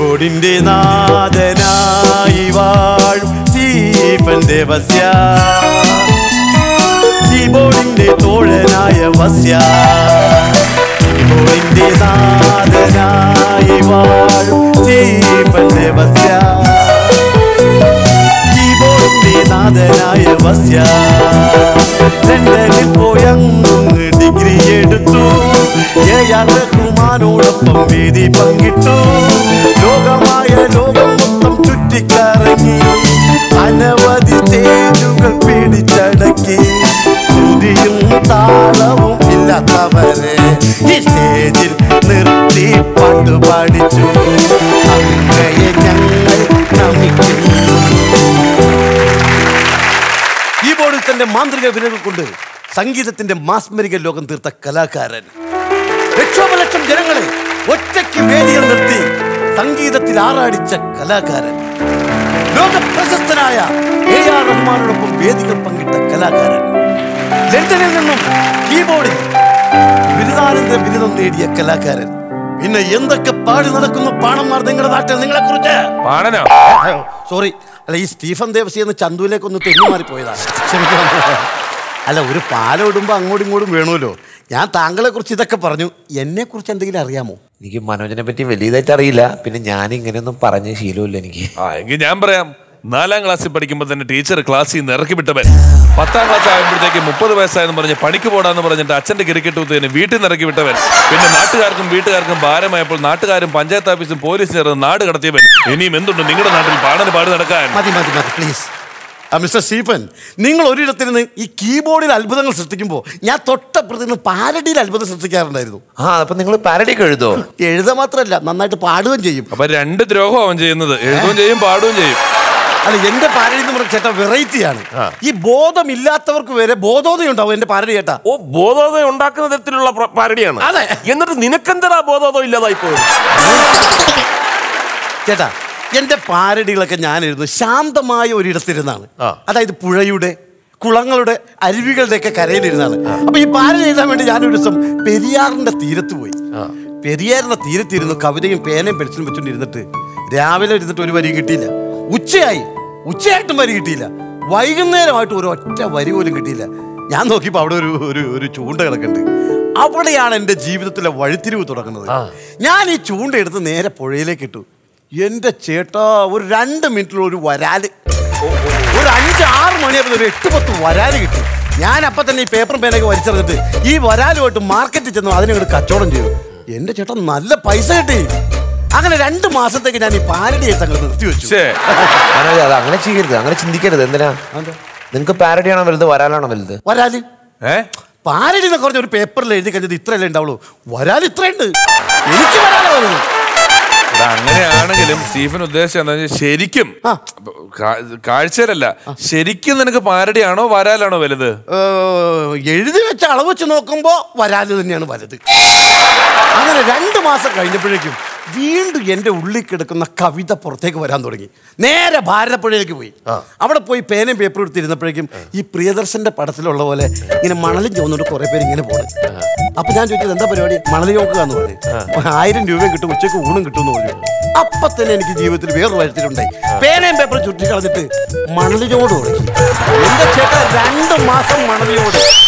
കീബോർഡിന്റെ നാഥനായി വാഴും സ്റ്റീഫന്റെ വസ്യ കീബോർഡിന്റെ തോഴനായ വസ്യ കീബോർഡിന്റെ നാഥനായി വാഴും സ്റ്റീഫന്റെ വസ്യ കീബോർഡിന്റെ നാഥനായ വസ്യ ലണ്ടനിൽ പോയങ്ങ് ഡിഗ്രി എടുത്തു ഏയാർ റഹ്മാനോടൊപ്പം വേദി പങ്കിട്ടു ലോകമായ ലോകം മൊത്തം ചുറ്റിക്കറങ്ങി അനവധി സ്റ്റേജുകൾ പിടിച്ചടക്കി ശ്രുതിയും താളവും ഇല്ലാത്തവരെ ഈ സ്റ്റേജിൽ നിർത്തി പാട്ട് പാടിച്ചു അങ്ങയെ ഞങ്ങൾ നമിക്കുന്നു കീബോർഡിൽ തന്റെ മാന്ത്രിക വിരകൾ കൊണ്ട് സംഗീതത്തിന്റെ മാസ്മരിക ലോകം തീർത്ത കലാകാരൻ ലക്ഷോപലക്ഷം ജനങ്ങളെ ഒറ്റയ്ക്ക് വേദിയിൽ നിർത്തി സംഗീതത്തിൽ ആറാടിച്ച കലാകാരൻ ലോക പ്രശസ്തനായ എ ആർ റഹ്മാനോടൊപ്പം വേദികൾ പങ്കിട്ട കലാകാരൻ ലണ്ടനിൽ നിന്നും കീബോർഡിൽ ബിരുദാനന്തര ബിരുദം നേടിയ കലാകാരൻ പിന്നെ എന്തൊക്കെ പാടി നടക്കുന്നു പാണന്മാർ നിങ്ങളുടെ നാട്ടിൽ നിങ്ങളെ കുറിച്ച് പാണനോ സോറി അല്ല ഈ സ്റ്റീഫൻ ദേവസി എന്ന് ചന്തുവിലേക്ക് ഒന്ന് തെന്നി മാറിപ്പോയതാണ് ക്ഷമിക്കണം അല്ല ഒരു പാലം ഇടുമ്പോൾ അങ്ങോട്ടും ഇങ്ങോട്ടും വേണമല്ലോ ഞാൻ താങ്കളെ കുറിച്ച് ഇതൊക്കെ പറഞ്ഞു എന്നെ കുറിച്ച് എന്തെങ്കിലും അറിയാമോ എനിക്ക് മനോജിനെ പറ്റി വലിയതായിട്ട് അറിയില്ല പിന്നെ ഞാൻ ഇങ്ങനെയൊന്നും പറഞ്ഞ ശീലമില്ല എനിക്ക് ആ എങ്കിൽ ഞാൻ പറയാം നാലാം ക്ലാസ്സിൽ പഠിക്കുമ്പോൾ തന്നെ ടീച്ചർ ക്ലാസ്സിൽ നിന്ന് ഇറക്കി വിട്ടവൻ പത്താം ക്ലാസ് ആകുമ്പോഴത്തേക്ക് മുപ്പത് വയസ്സായെന്ന് പറഞ്ഞ് പണിക്ക് പോടാന്ന് പറഞ്ഞിട്ട് അച്ഛന്റെ ക്രിക്കറ്റ് കുത്തിന് വീട്ടിൽ നിന്ന് ഇറക്കി വിട്ടവൻ പിന്നെ നാട്ടുകാർക്കും വീട്ടുകാർക്കും ഭാരമായപ്പോൾ നാട്ടുകാരും പഞ്ചായത്ത് ഓഫീസും പോലീസും ചേർന്ന് നാട് കടത്തിയവൻ ഇനിയും എന്തുണ്ട് നിങ്ങളുടെ നാട്ടിൽ പാടന് പാട് നടക്കാൻ മതി മതി മതി പ്ലീസ് മിസ്റ്റർ സ്റ്റീഫൻ നിങ്ങൾ ഒരിടത്തിരുന്ന് ഈ കീബോർഡിൽ അത്ഭുതങ്ങൾ സൃഷ്ടിക്കുമ്പോൾ ഞാൻ തൊട്ടപ്പുറത്ത് നിന്ന് പാരഡിയിൽ അത്ഭുതം സൃഷ്ടിക്കാറുണ്ടായിരുന്നു ആ അപ്പൊ നിങ്ങൾ പാരഡിയൊക്കെ എഴുതോ എഴുതുക മാത്രമല്ല നന്നായിട്ട് പാടുകയും ചെയ്യും അപ്പൊ രണ്ട് ദ്രോഹം അവൻ ചെയ്യുന്നത് എഴുതുകയും ചെയ്യും പാടുകയും ചെയ്യും അല്ല എന്റെ പാരഡി എന്ന് പറഞ്ഞ ചേട്ടാ വെറൈറ്റിയാണ് ഈ ബോധമില്ലാത്തവർക്ക് വരെ ബോധോദയം ഉണ്ടാവും എന്റെ പാരഡി ചേട്ടാ ഓ ബോധോദയം ഉണ്ടാക്കുന്ന തരത്തിലുള്ള പ്ര- പാരഡിയാണ് അതെ. എന്നിട്ട് നിനക്കെന്തരാ ബോധോദയം ഇല്ലാതായി പോയത് ചേട്ടാ എന്റെ പാരഡികളൊക്കെ ഞാൻ എഴുതുന്നത് ശാന്തമായ ഒരിടത്തിരുന്നാണ് ആ. അതായത് പുഴയുടെ കുളങ്ങളുടെ അരുവികളുടെ ഒക്കെ കരയിലിരുന്നാണ് അപ്പൊ ഈ പാരഡി എഴുതാൻ വേണ്ടി ഞാനൊരു ദിവസം പെരിയാറിന്റെ തീരത്ത് പോയി പെരിയാറിന്റെ തീരത്തിരുന്നു കവിതയും പേനയും പെൻസിലും വെച്ചോണ്ടിരുന്നിട്ട് രാവിലെ ഇരുന്നിട്ട് ഒരു വരി കിട്ടിയില്ല ഉച്ചയായി ഉച്ചയായിട്ടും വരി കിട്ടിയില്ല വൈകുന്നേരമായിട്ട് ഒരു ഒറ്റ വരി പോലും കിട്ടിയില്ല ഞാൻ നോക്കിയപ്പോൾ അവിടെ ഒരു ഒരു ഒരു ചൂണ്ട കിടക്കുന്നുണ്ട് അവിടെയാണ് എൻ്റെ ജീവിതത്തിലെ വഴിത്തിരിവ് തുടങ്ങുന്നത് ഞാൻ ഈ ചൂണ്ട എടുത്ത് നേരെ പുഴയിലേക്ക് ഇട്ടു എൻ്റെ ചേട്ടാ ഒരു രണ്ട് മിനിറ്റിൽ ഒരു വരാല് ഒരു അഞ്ച് ആറ് മണിയാകുമ്പോൾ ഒരു എട്ട് പത്ത് വരാല് കിട്ടി ഞാൻ അപ്പം തന്നെ ഈ പേപ്പറും പേനൊക്കെ വലിച്ചെറിഞ്ഞിട്ട് ഈ വരാലുമായിട്ട് മാർക്കറ്റിൽ ചെന്നു അതിനങ്ങോട്ട് കച്ചവടം ചെയ്തു എൻ്റെ ചേട്ടൻ നല്ല പൈസ കിട്ടി അങ്ങനെ രണ്ട് മാസത്തേക്ക് ഞാൻ ഈ പാരഡി എടുത്ത് അങ്ങ് നിർത്തി വെച്ചു ഛേ മനോജ് അത് അങ്ങനെ ചെയ്യരുത് അങ്ങനെ ചിന്തിക്കരുത് എന്തിനാ അതെന്താ? നിങ്ങൾക്ക് പാരഡിയാണോ വലുത് വരാലാണോ വലുത് വരാല് ഏ പാരഡി എന്ന് പറഞ്ഞ ഒരു പേപ്പറിൽ എഴുതി കഴിഞ്ഞത് ഇത്രയല്ലേ ഉണ്ടാവുള്ളൂ വരാൽ ഇത്രയുണ്ട് എനിക്ക് വരാലോ വരുന്നു അത് അങ്ങനെയാണെങ്കിലും സ്റ്റീഫൻ ഉദ്ദേശിച്ചത് എന്താ വെച്ചാൽ ശരിക്കും ആ. കാ- കാഴ്ചയിലല്ല ശരിക്കും നിനക്ക് പാരടിയാണോ വരാലാണോ വലുത് ഏഹ്, എഴുതി വെച്ച അളവ് വെച്ച് നോക്കുമ്പോൾ വരാല് തന്നെയാണ് വലുത് അങ്ങനെ രണ്ട് മാസം കഴിഞ്ഞപ്പോഴേക്കും വീണ്ടും എൻ്റെ ഉള്ളിൽ കിടക്കുന്ന കവിത പുറത്തേക്ക് വരാൻ തുടങ്ങി നേരെ ഭാരതപ്പുഴയിലേക്ക് പോയി അവിടെ പോയി പേനയും പേപ്പറും എടുത്തിരുന്നപ്പോഴേക്കും ഈ പ്രിയദർശന്റെ പടത്തിലുള്ള പോലെ ഇങ്ങനെ മണലും ചോന്നുകൊണ്ട് കുറെ പേര് ഇങ്ങനെ പോണ് അപ്പൊ ഞാൻ ചോദിച്ചത് എന്താ പരിപാടി മണൽ ചോക്കുക എന്ന് പറഞ്ഞു ആയിരം രൂപയും കിട്ടും ഉച്ചയ്ക്ക് ഊണും കിട്ടും എന്ന് പറഞ്ഞു അപ്പൊ തന്നെ എനിക്ക് ജീവിതത്തിൽ വേറൊരു വഴുത്തിലുണ്ടായി പേനയും പേപ്പറും ചുറ്റി കളഞ്ഞിട്ട് മണലിനോട് തുടങ്ങി എന്റെ ചേട്ടാ രണ്ട് മാസം മണലിനോട്